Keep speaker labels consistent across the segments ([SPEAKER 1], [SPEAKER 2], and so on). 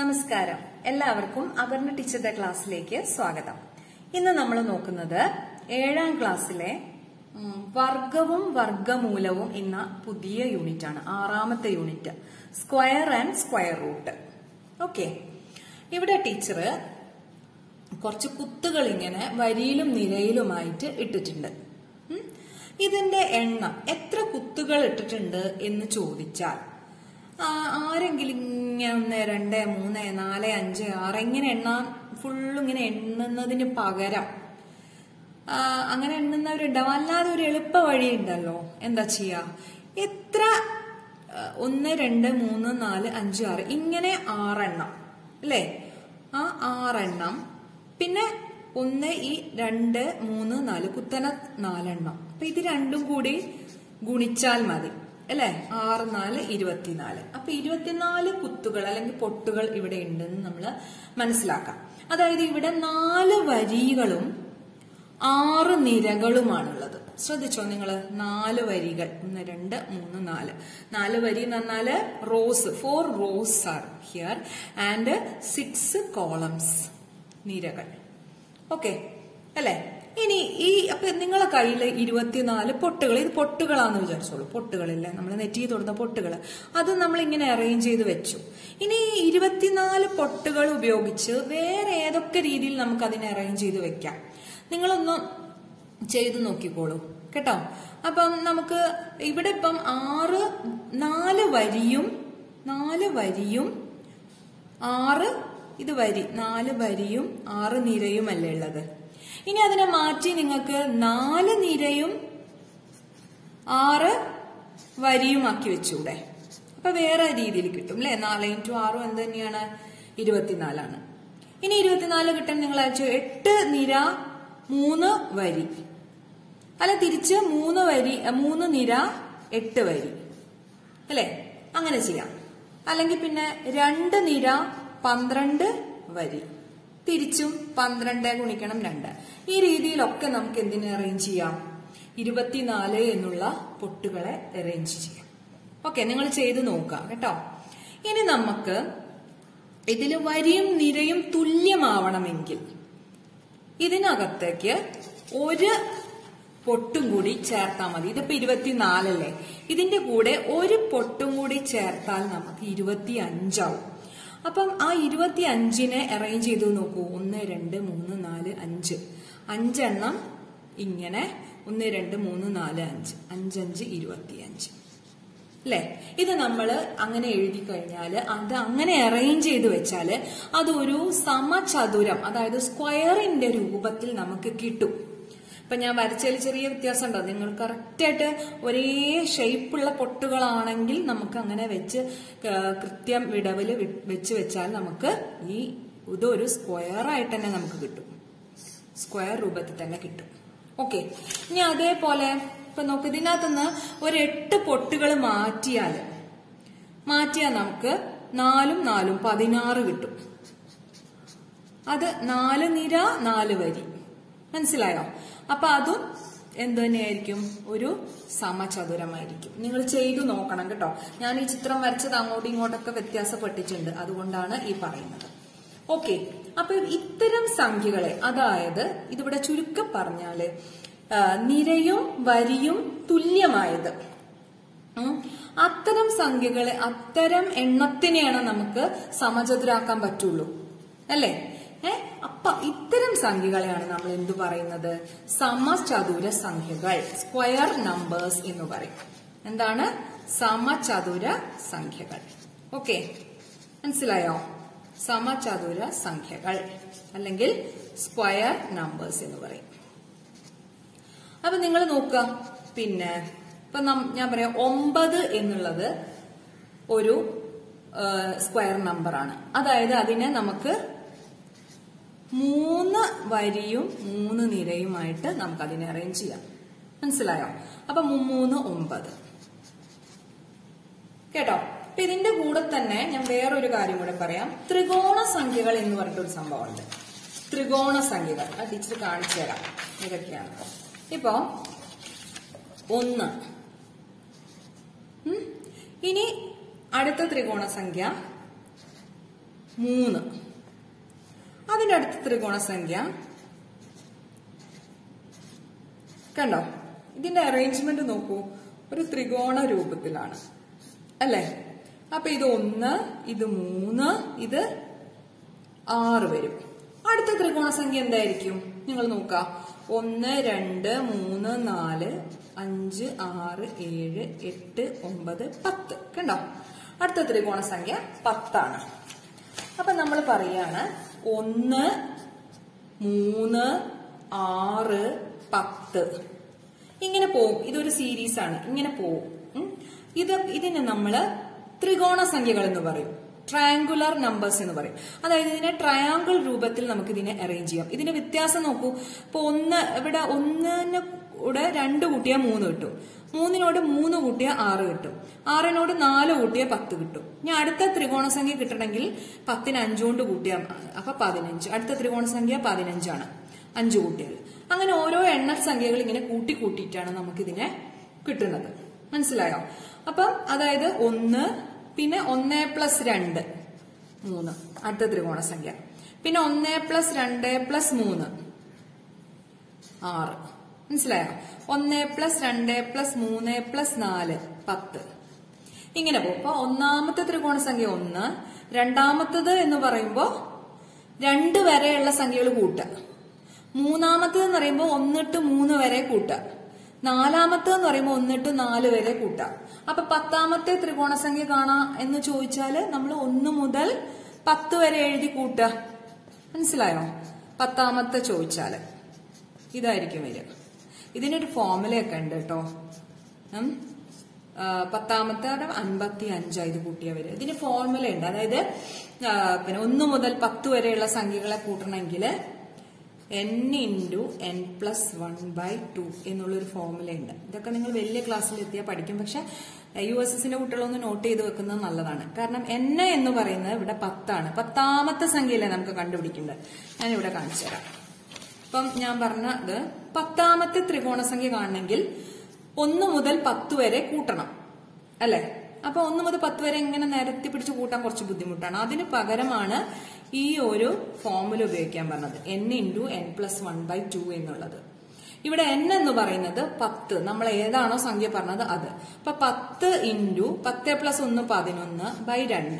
[SPEAKER 1] നമസ്കാരം എല്ലാവർക്കും അപർണ ടീച്ചറുടെ ക്ലാസ്സിലേക്ക് സ്വാഗതം ഇന്ന് നമ്മൾ നോക്കുന്നത് ഏഴാം ക്ലാസ്സിലെ ഉം, വർഗവും വർഗമൂലവും എന്ന പുതിയ യൂണിറ്റ് ആണ് ആറാമത്തെ unit square and square root okay ഇവിടെ ടീച്ചർ കുറച്ച് കുത്തുകൾ ഇങ്ങനെ വരിയിലും നിരയിലുമായിട്ട് ഇട്ടിട്ടുണ്ട് ഉം. ഇതിന്റെ എണ്ണം എത്ര കുത്തുകൾ ഇട്ടിട്ടുണ്ട് എന്ന് ചോദിച്ചാൽ ആ, ആരെങ്കിലും ഇങ്ങനെ ഒന്ന് രണ്ട് മൂന്ന് നാല് അഞ്ച് ആറ് ഇങ്ങനെ എണ്ണാൻ ഫുള്ള് ഇങ്ങനെ എണ്ണുന്നതിന് പകരം ആ, അങ്ങനെ എണ്ണുന്നവരുണ്ടാവും അല്ലാതെ ഒരു എളുപ്പ വഴി ഉണ്ടല്ലോ എന്താ ചെയ്യാ എത്ര ആ, ഒന്ന് രണ്ട് മൂന്ന് നാല് അഞ്ച് ആറ് ഇങ്ങനെ ആറെണ്ണം അല്ലേ ആ ആറെണ്ണം പിന്നെ ഒന്ന് ഈ രണ്ട് മൂന്ന് നാല് കുത്തന നാലെണ്ണം അപ്പൊ ഇത് രണ്ടും കൂടി ഗുണിച്ചാൽ മതി അല്ലെ ആറ് നാല് ഇരുപത്തിനാല് അപ്പൊ ഇരുപത്തിനാല് കുത്തുകൾ അല്ലെങ്കിൽ പൊട്ടുകൾ ഇവിടെ ഉണ്ടെന്ന് നമ്മൾ മനസ്സിലാക്കാം അതായത് ഇവിടെ നാല് വരികളും ആറ് നിരകളുമാണുള്ളത് ശ്രദ്ധിച്ചോ നിങ്ങൾ നാല് വരികൾ ഒന്ന് രണ്ട് മൂന്ന് നാല് നാല് വരി എന്ന് പറഞ്ഞാല് rows four rows are here and six columns നിരകൾ ഓക്കെ അല്ലെ ഇനി ഈ അപ്പൊ നിങ്ങളെ കയ്യിൽ ഇരുപത്തിനാല് പൊട്ടുകൾ ഇത് പൊട്ടുകളാന്ന് വിചാരിച്ചോളൂ പൊട്ടുകളില്ലേ നമ്മൾ നെറ്റി തൊടുന്ന പൊട്ടുകൾ അത് നമ്മൾ ഇങ്ങനെ അറേഞ്ച് ചെയ്ത് വെച്ചു ഇനി ഈ ഇരുപത്തിനാല് പൊട്ടുകൾ ഉപയോഗിച്ച് വേറെ ഏതൊക്കെ രീതിയിൽ നമുക്ക് അതിനെ അറേഞ്ച് ചെയ്ത് വെക്കാം നിങ്ങളൊന്ന് ചെയ്തു നോക്കിക്കോളൂ കേട്ടോ അപ്പം നമുക്ക് ഇവിടെ ഇപ്പം ആറ് നാല് വരിയും നാല് വരിയും ആറ് ഇത് വരി നാല് വരിയും ആറ് നിരയും അല്ലേ ഉള്ളത് ഇനി അതിനെ മാറ്റി നിങ്ങൾക്ക് നാല് നിരയും ആറ് വരിയും ആക്കി വെച്ചൂടെ അപ്പൊ വേറെ രീതിയിൽ കിട്ടും അല്ലെ നാല് ഇൻറ്റു ആറും എന്ത് തന്നെയാണ് ഇരുപത്തിനാലാണ് ഇനി ഇരുപത്തിനാല് കിട്ടാൻ നിങ്ങൾ അയച്ചു എട്ട് നിര മൂന്ന് വരി അല്ല തിരിച്ച് മൂന്ന് വരി അഹ് മൂന്ന് നിര എട്ട് വരി അല്ലെ അങ്ങനെ ചെയ്യാം അല്ലെങ്കിൽ പിന്നെ രണ്ട് നിര പന്ത്രണ്ട് വരി തിരിച്ചും പന്ത്രണ്ട് ഗുണിക്കണം രണ്ട് ഈ രീതിയിലൊക്കെ നമുക്ക് എന്തിനെ അറേഞ്ച് ചെയ്യാം ഇരുപത്തിനാല് എന്നുള്ള പൊട്ടുകളെ അറേഞ്ച് ചെയ്യാം ഓക്കെ നിങ്ങൾ ചെയ്ത് നോക്കുക കേട്ടോ ഇനി നമുക്ക് ഇതിൽ വരിയും നിരയും തുല്യമാവണമെങ്കിൽ ഇതിനകത്തേക്ക് ഒരു പൊട്ടും കൂടി ചേർത്താൽ മതി ഇതിപ്പോ ഇരുപത്തിനാലല്ലേ ഇതിന്റെ കൂടെ ഒരു പൊട്ടും കൂടി ചേർത്താൽ നമുക്ക് ഇരുപത്തി അഞ്ചാവും അപ്പം ആ ഇരുപത്തി അഞ്ചിനെ അറേഞ്ച് ചെയ്ത് നോക്കൂ ഒന്ന് രണ്ട് മൂന്ന് നാല് അഞ്ച് അഞ്ചെണ്ണം ഇങ്ങനെ ഒന്ന് രണ്ട് മൂന്ന് നാല് അഞ്ച് അഞ്ചഞ്ച് ഇരുപത്തി അഞ്ച് അല്ലെ ഇത് നമ്മൾ അങ്ങനെ എഴുതി കഴിഞ്ഞാൽ അത് അങ്ങനെ അറേഞ്ച് ചെയ്ത് വെച്ചാല് അതൊരു സമചതുരം അതായത് സ്ക്വയറിന്റെ രൂപത്തിൽ നമുക്ക് കിട്ടും ഇപ്പൊ ഞാൻ വരച്ചതിൽ ചെറിയ വ്യത്യാസം ഉണ്ടോ നിങ്ങൾ കറക്റ്റായിട്ട് ഒരേ ഷേപ്പുള്ള പൊട്ടുകളാണെങ്കിൽ നമുക്ക് അങ്ങനെ വെച്ച് ക- കൃത്യം വിടവില് വി- വെച്ച് വെച്ചാൽ നമുക്ക് ഈ ഇതൊരു സ്ക്വയർ ആയിട്ട് തന്നെ നമുക്ക് കിട്ടും സ്ക്വയർ രൂപത്തിൽ തന്നെ കിട്ടും ഓക്കെ ഇനി അതേപോലെ ഇപ്പൊ നോക്ക് ഇതിനകത്തുനിന്ന് ഒരു എട്ട് പൊട്ടുകൾ മാറ്റിയാൽ മാറ്റിയാൽ നമുക്ക് നാലും നാലും പതിനാറ് കിട്ടും അത് നാല് നിര നാല് വരി മനസ്സിലായോ അപ്പൊ അതും എന്ത് തന്നെയായിരിക്കും ഒരു സമചതുരമായിരിക്കും നിങ്ങൾ ചെയ്തു നോക്കണം കേട്ടോ ഞാൻ ഈ ചിത്രം വരച്ചത് അങ്ങോട്ടും ഇങ്ങോട്ടൊക്കെ വ്യത്യാസപ്പെട്ടിട്ടുണ്ട് അതുകൊണ്ടാണ് ഈ പറയുന്നത് ഓക്കെ അപ്പൊ ഇത്തരം സംഖ്യകളെ അതായത് ഇതിവിടെ ചുരുക്കം പറഞ്ഞാല് ആ, നിരയും വരിയും തുല്യമായത് ഉം. അത്തരം സംഖ്യകളെ അത്തരം എണ്ണത്തിനെയാണ് നമുക്ക് സമചതുരാക്കാൻ പറ്റുള്ളൂ അല്ലേ ഏ അപ്പൊ ഇത്തരം സംഖ്യകളെയാണ് നമ്മൾ എന്തു പറയുന്നത് സമചതുര സംഖ്യകൾ സ്ക്വയർ നമ്പേഴ്സ് എന്ന് പറയും എന്താണ് സമചതുര സംഖ്യകൾ ഓക്കെ മനസ്സിലായോ സമചതുര സംഖ്യകൾ അല്ലെങ്കിൽ സ്ക്വയർ നമ്പേഴ്സ് എന്ന് പറയും അപ്പൊ നിങ്ങൾ നോക്കുക പിന്നെ ഇപ്പൊ നം- ഞാൻ പറയാം ഒമ്പത് എന്നുള്ളത് ഒരു സ്ക്വയർ നമ്പറാണ് അതായത് അതിനെ നമുക്ക് മൂന്ന് വരിയും മൂന്ന് നിരയുമായിട്ട് നമുക്ക് അതിനെ അറേഞ്ച് ചെയ്യാം മനസ്സിലായോ അപ്പൊ മു- മൂന്ന് ഒമ്പത് കേട്ടോ അപ്പൊ ഇതിന്റെ കൂടെ തന്നെ ഞാൻ വേറൊരു കാര്യം കൂടെ പറയാം ത്രികോണ സംഖ്യകൾ എന്ന് പറഞ്ഞിട്ടൊരു സംഭവമുണ്ട് ത്രികോണ സംഖ്യകൾ ആ ടീച്ചർ കാണിച്ചു തരാം ഇതൊക്കെയാണ് ഇപ്പോ ഒന്ന് ഉം. ഇനി അടുത്ത ത്രികോണ സംഖ്യ മൂന്ന് അതിന്റെ അടുത്ത ത്രികോണ സംഖ്യ കണ്ടോ ഇതിന്റെ അറേഞ്ച്മെന്റ് നോക്കൂ ഒരു ത്രികോണ രൂപത്തിലാണ് അല്ലേ അപ്പൊ ഇത് ഒന്ന് ഇത് മൂന്ന് ഇത് ആറ് വരും അടുത്ത ത്രികോണ സംഖ്യ എന്തായിരിക്കും നിങ്ങൾ നോക്കാം ഒന്ന് രണ്ട് മൂന്ന് നാല് അഞ്ച് ആറ് ഏഴ് എട്ട് ഒമ്പത് പത്ത് കണ്ടോ അടുത്ത ത്രികോണ സംഖ്യ പത്താണ് അപ്പൊ നമ്മൾ പറയാണ് ഒന്ന് മൂന്ന് ആറ് പത്ത് ഇങ്ങനെ പോവും ഇതൊരു സീരീസ് ആണ് ഇങ്ങനെ പോവും ഉം. ഇത് ഇതിനെ നമ്മള് ത്രികോണ സംഖ്യകൾ എന്ന് പറയും ട്രയാങ്കുലർ നമ്പേഴ്സ് എന്ന് പറയും അതായത് ഇതിനെ ട്രയാങ്കിൾ രൂപത്തിൽ നമുക്ക് ഇതിനെ അറേഞ്ച് ചെയ്യാം ഇതിന്റെ വ്യത്യാസം നോക്കൂ ഇപ്പൊ ഒന്ന് ഇവിടെ ഒന്നിന് കൂടെ രണ്ട് കൂട്ടിയാൽ മൂന്ന് കിട്ടും മൂന്നിനോട് മൂന്ന് കൂട്ടിയാൽ ആറ് കിട്ടും ആറിനോട് നാല് കൂട്ടിയാൽ പത്ത് കിട്ടും ഇനി അടുത്ത ത്രികോണ സംഖ്യ കിട്ടണമെങ്കിൽ പത്തിന് അഞ്ചുകൊണ്ട് കൂട്ടിയാൽ അപ്പൊ പതിനഞ്ച് അടുത്ത ത്രികോണ സംഖ്യ പതിനഞ്ചാണ് അഞ്ച് കൂട്ടിയാൽ അങ്ങനെ ഓരോ എണ്ണ സംഖ്യകൾ ഇങ്ങനെ കൂട്ടി കൂട്ടിയിട്ടാണ് നമുക്കിതിനെ കിട്ടുന്നത് മനസ്സിലായോ അപ്പം അതായത് ഒന്ന് പിന്നെ ഒന്ന് പ്ലസ് രണ്ട് മൂന്ന് അടുത്ത ത്രികോണ സംഖ്യ പിന്നെ ഒന്ന് പ്ലസ് രണ്ട് പ്ലസ് മൂന്ന് ആറ് മനസ്സിലായോ ഒന്ന് പ്ലസ് രണ്ട് പ്ലസ് മൂന്ന് പ്ലസ് നാല് പത്ത് ഇങ്ങനെ പോകും അപ്പൊ ഒന്നാമത്തെ ത്രികോണ സംഖ്യ ഒന്ന് രണ്ടാമത്തത് എന്ന് പറയുമ്പോ രണ്ട് വരെയുള്ള സംഖ്യകൾ കൂട്ടുക മൂന്നാമത്തത് എന്ന് പറയുമ്പോൾ ഒന്നിട്ട് മൂന്ന് വരെ കൂട്ടുക നാലാമത്തത് എന്ന് പറയുമ്പോൾ ഒന്നിട്ട് നാല് വരെ കൂട്ടുക അപ്പൊ പത്താമത്തെ ത്രികോണ സംഖ്യ കാണാ എന്ന് ചോദിച്ചാല് നമ്മൾ ഒന്ന് മുതൽ പത്ത് വരെ എഴുതി കൂട്ടുക മനസ്സിലായോ പത്താമത്തെ ചോദിച്ചാല് ഇതായിരിക്കും വരിക ഇതിനൊരു ഫോർമുലയൊക്കെ ഉണ്ട് കേട്ടോ ഉം. ആ, പത്താമത്തെ അൻപത്തി അഞ്ചാണ് ഇത് കൂട്ടിയ വരിക ഇതിന് ഫോർമുല ഉണ്ട് അതായത് ആ, പിന്നെ ഒന്ന് മുതൽ പത്ത് വരെയുള്ള സംഖ്യകളെ കൂട്ടണമെങ്കിൽ n into n plus one by two എന്നുള്ളൊരു ഫോർമുല ഉണ്ട് ഇതൊക്കെ നിങ്ങൾ വലിയ ക്ലാസ്സിൽ എത്തിയാൽ പഠിക്കും പക്ഷെ യു എസ് എസിന്റെ കുട്ടികളൊന്ന് നോട്ട് ചെയ്ത് വെക്കുന്നത് നല്ലതാണ് കാരണം എൻ എന്ന് പറയുന്നത് ഇവിടെ പത്താണ് പത്താമത്തെ സംഖ്യയല്ലേ നമുക്ക് കണ്ടുപിടിക്കേണ്ടത് ഞാനിവിടെ കാണിച്ചു തരാം ഇപ്പം ഞാൻ പറഞ്ഞത് പത്താമത്തെ ത്രികോണ സംഖ്യ കാണണമെങ്കിൽ ഒന്ന് മുതൽ പത്ത് വരെ കൂട്ടണം അല്ലെ അപ്പൊ ഒന്ന് മുതൽ പത്ത് വരെ ഇങ്ങനെ നിരത്തി പിടിച്ച് കൂട്ടാൻ കുറച്ച് ബുദ്ധിമുട്ടാണ് അതിന് പകരമാണ് ഈ ഒരു ഫോമുല ഉപയോഗിക്കാൻ പറഞ്ഞത് n into n plus one by two എന്നുള്ളത് ഇവിടെ എൻ എന്ന് പറയുന്നത് പത്ത് നമ്മൾ ഏതാണോ സംഖ്യ പറഞ്ഞത് അത് അപ്പൊ പത്ത് ഇൻറ്റു പത്ത് പ്ലസ് ഒന്ന് പതിനൊന്ന് ബൈ രണ്ട്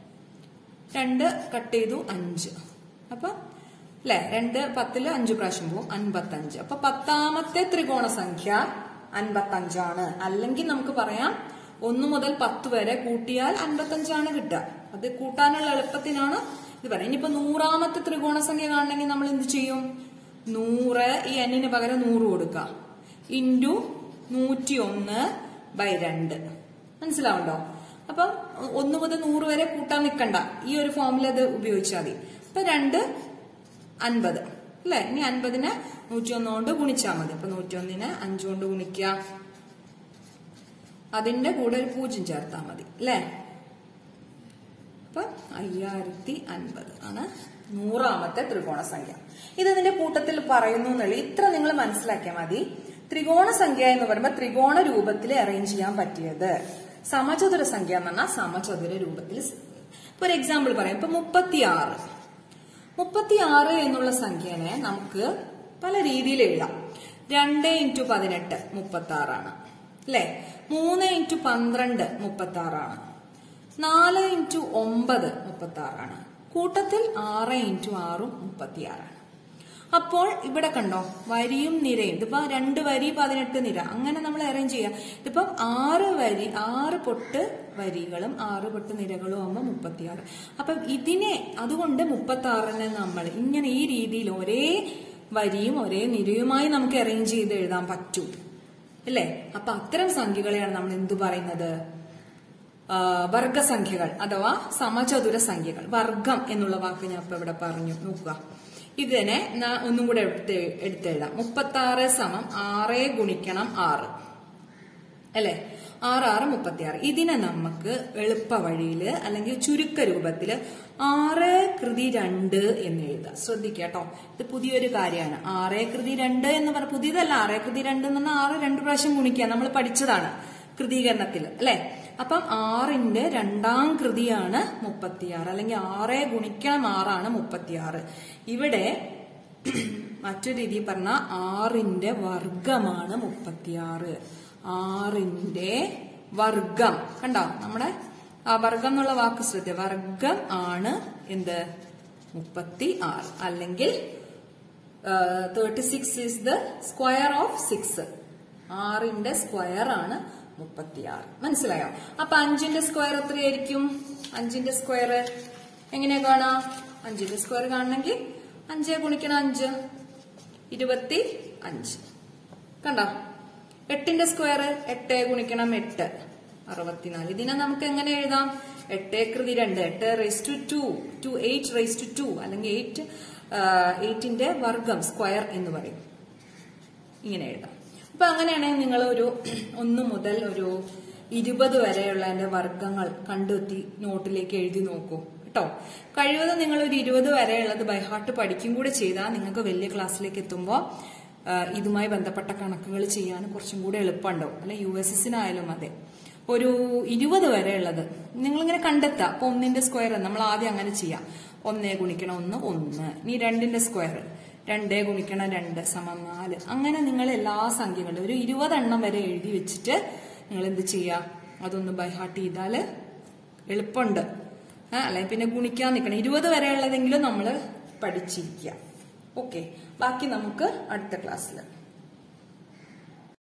[SPEAKER 1] രണ്ട് കട്ട് ചെയ്തു അഞ്ച് അപ്പൊ അല്ലെ രണ്ട് പത്തില് അഞ്ച് പ്രാവശ്യം പോവും അൻപത്തഞ്ച് അപ്പൊ പത്താമത്തെ ത്രികോണ സംഖ്യ അൻപത്തഞ്ചാണ് അല്ലെങ്കിൽ നമുക്ക് പറയാം ഒന്ന് മുതൽ പത്ത് വരെ കൂട്ടിയാൽ അൻപത്തഞ്ചാണ് കിട്ടുക അത് കൂട്ടാനുള്ള എളുപ്പത്തിനാണ് ഇത് പറയാം ഇനിയിപ്പോ നൂറാമത്തെ ത്രികോണ സംഖ്യ കാണണമെങ്കിൽ നമ്മൾ എന്ത് ചെയ്യും നൂറ് ഈ എന്നിന് പകരം നൂറ് കൊടുക്കുക ഇൻറ്റു നൂറ്റി ഒന്ന് ബൈ രണ്ട് മനസ്സിലാവുണ്ടോ അപ്പം ഒന്ന് മുതൽ നൂറ് വരെ കൂട്ടാൻ നിൽക്കണ്ട ഈ ഒരു ഫോമിൽ അത് ഉപയോഗിച്ചാൽ മതി അപ്പൊ രണ്ട് അൻപത് അല്ലെ ഇനി അൻപതിനെ നൂറ്റി ഒന്ന് കൊണ്ട് ഗുണിച്ചാൽ മതി അപ്പൊ നൂറ്റി ഒന്നിനെ അഞ്ചു കൊണ്ട് ഗുണിക്കുക അതിന്റെ കൂടെ ഒരു പൂജ്യം ചേർത്താൽ മതി അല്ലേ അപ്പൊ അയ്യായിരത്തി അൻപത് ആണ് നൂറാമത്തെ ത്രികോണ സംഖ്യ ഇത് ഇതിന്റെ കൂട്ടത്തിൽ പറയുന്നു എന്നുള്ള ഇത്ര നിങ്ങൾ മനസ്സിലാക്കിയാൽ മതി ത്രികോണ സംഖ്യ എന്ന് പറയുമ്പോൾ ത്രികോണ രൂപത്തിൽ അറേഞ്ച് ചെയ്യാൻ പറ്റിയത് സമചതുര സംഖ്യ എന്ന് പറഞ്ഞാൽ സമചതുര രൂപത്തിൽ ഇപ്പൊ ഒരു എക്സാമ്പിൾ പറയാം ഇപ്പൊ മുപ്പത്തിയാറ് മുപ്പത്തിയാറ് എന്നുള്ള സംഖ്യനെ നമുക്ക് പല രീതിയിൽ എഴുതാം രണ്ട് ഇൻറ്റു പതിനെട്ട് മുപ്പത്തി ആറാണ് അല്ലെ മൂന്ന് ഇൻറ്റു പന്ത്രണ്ട് മുപ്പത്തി ആറാണ് നാല് ഇൻറ്റു ഒമ്പത് മുപ്പത്തി ആറാണ് കൂട്ടത്തിൽ ആറ് ഇൻറ്റു ആറും മുപ്പത്തിയാറാണ് അപ്പോൾ ഇവിടെ കണ്ടോ വരിയും നിരയും ഇതിപ്പോ രണ്ട് വരി പതിനെട്ട് നിര അങ്ങനെ നമ്മൾ അറേഞ്ച് ചെയ്യാം ഇതിപ്പം ആറ് വരി ആറ് പൊട്ട് വരികളും ആറ് പൊട്ട് നിരകളും ആകുമ്പോൾ മുപ്പത്തിയാറ് അപ്പം ഇതിനെ അതുകൊണ്ട് മുപ്പത്തി ആറിനെ നമ്മൾ ഇങ്ങനെ ഈ രീതിയിൽ ഒരേ വരിയും ഒരേ നിരയുമായി നമുക്ക് അറേഞ്ച് ചെയ്ത് എഴുതാൻ പറ്റും അല്ലേ അപ്പൊ അത്തരം സംഖ്യകളെയാണ് നമ്മൾ എന്തു പറയുന്നത് ആ, വർഗസംഖ്യകൾ അഥവാ സമചതുര സംഖ്യകൾ വർഗം എന്നുള്ള വാക്ക് ഞാൻ ഇപ്പൊ ഇവിടെ പറഞ്ഞു നോക്കുക ഇതിനെ നാ- ഒന്നും കൂടെ എടുത്ത് എടുത്തെഴുതാം മുപ്പത്തി ആറ് സമം ആറ് ഗുണിക്കണം ആറ് അല്ലെ ആറ് ആറ് മുപ്പത്തി ആറ് ഇതിനെ നമുക്ക് എളുപ്പ വഴിയില് അല്ലെങ്കിൽ ചുരുക്ക രൂപത്തില് ആറ് കൃതി രണ്ട് എന്ന് എഴുതാം ശ്രദ്ധിക്കുക കേട്ടോ ഇത് പുതിയൊരു കാര്യമാണ് ആറ് കൃതി രണ്ട് എന്ന് പറഞ്ഞ പുതിയതല്ല ആറ് കൃതി രണ്ട് എന്ന് പറഞ്ഞാൽ ആറ് രണ്ട് പ്രാവശ്യം ഗുണിക്കുക നമ്മൾ പഠിച്ചതാണ് കൃതീകരണത്തിൽ അല്ലെ അപ്പം ആറിന്റെ രണ്ടാം കൃതിയാണ് മുപ്പത്തിയാറ് അല്ലെങ്കിൽ ആറ് ഗുണിക്കണം ആറാണ് മുപ്പത്തിയാറ് ഇവിടെ മറ്റൊരു രീതി പറഞ്ഞ ആറിന്റെ വർഗമാണ് മുപ്പത്തിയാറ് ആറിന്റെ വർഗം കണ്ടോ നമ്മുടെ ആ വർഗം എന്നുള്ള വാക്ക് ശ്രദ്ധ വർഗം ആണ് എന്ത് മുപ്പത്തി ആറ് അല്ലെങ്കിൽ thirty six is the square of six ആറിന്റെ സ്ക്വയർ ആണ് മുപ്പത്തിയാറ് മനസ്സിലായോ അപ്പൊ അഞ്ചിന്റെ സ്ക്വയർ എത്രയായിരിക്കും അഞ്ചിന്റെ സ്ക്വയർ എങ്ങനെയാ കാണാം അഞ്ചിന്റെ സ്ക്വയർ കാണണമെങ്കിൽ അഞ്ചേ ഗുണിക്കണം അഞ്ച് ഇരുപത്തി അഞ്ച് കണ്ടോ എട്ടിന്റെ സ്ക്വയർ എട്ട് ഗുണിക്കണം എട്ട് അറുപത്തിനാല് ഇതിനെ നമുക്ക് എങ്ങനെ എഴുതാം എട്ട് കൃതി രണ്ട് എട്ട് raise to two two eight raise to two അല്ലെങ്കിൽ എയ്റ്റ് എയ്റ്റിന്റെ വർഗം സ്ക്വയർ എന്ന് പറയും ഇങ്ങനെ എഴുതാം അപ്പൊ അങ്ങനെയാണെങ്കിൽ നിങ്ങൾ ഒരു ഒന്ന് മുതൽ ഒരു ഇരുപത് വരെയുള്ള എന്റെ വർഗങ്ങൾ കണ്ടെത്തി നോട്ടിലേക്ക് എഴുതി നോക്കൂ കേട്ടോ കഴിവതും നിങ്ങൾ ഒരു ഇരുപത് വരെയുള്ളത് ബൈഹാർട്ട് പഠിക്കും കൂടെ ചെയ്താൽ നിങ്ങൾക്ക് വലിയ ക്ലാസ്സിലേക്ക് എത്തുമ്പോൾ ഇതുമായി ബന്ധപ്പെട്ട കണക്കുകൾ ചെയ്യാൻ കുറച്ചും കൂടെ എളുപ്പമുണ്ടാവും അല്ലെ യു എസ് എസിനായാലും അതെ ഒരു ഇരുപത് വരെയുള്ളത് നിങ്ങളിങ്ങനെ കണ്ടെത്തുക അപ്പൊ ഒന്നിന്റെ സ്ക്വയർ നമ്മൾ ആദ്യം അങ്ങനെ ചെയ്യാം ഒന്നേ ഗുണിക്കണം ഒന്ന് ഒന്ന് ഇനി രണ്ടിന്റെ സ്ക്വയർ രണ്ടേ ഗുണിക്കണം രണ്ട് സമം നാല് അങ്ങനെ നിങ്ങൾ എല്ലാ സംഖ്യകളും ഒരു ഇരുപതെണ്ണം വരെ എഴുതി വെച്ചിട്ട് നിങ്ങൾ എന്ത് ചെയ്യുക അതൊന്ന് ബൈഹാർട്ട് ചെയ്താൽ എളുപ്പമുണ്ട് അല്ലെങ്കിൽ പിന്നെ ഗുണിക്കാൻ നിൽക്കണം ഇരുപത് വരെയുള്ളതെങ്കിലും നമ്മൾ പഠിച്ചിരിക്കുക ഓക്കെ ബാക്കി നമുക്ക് അടുത്ത ക്ലാസ്സിൽ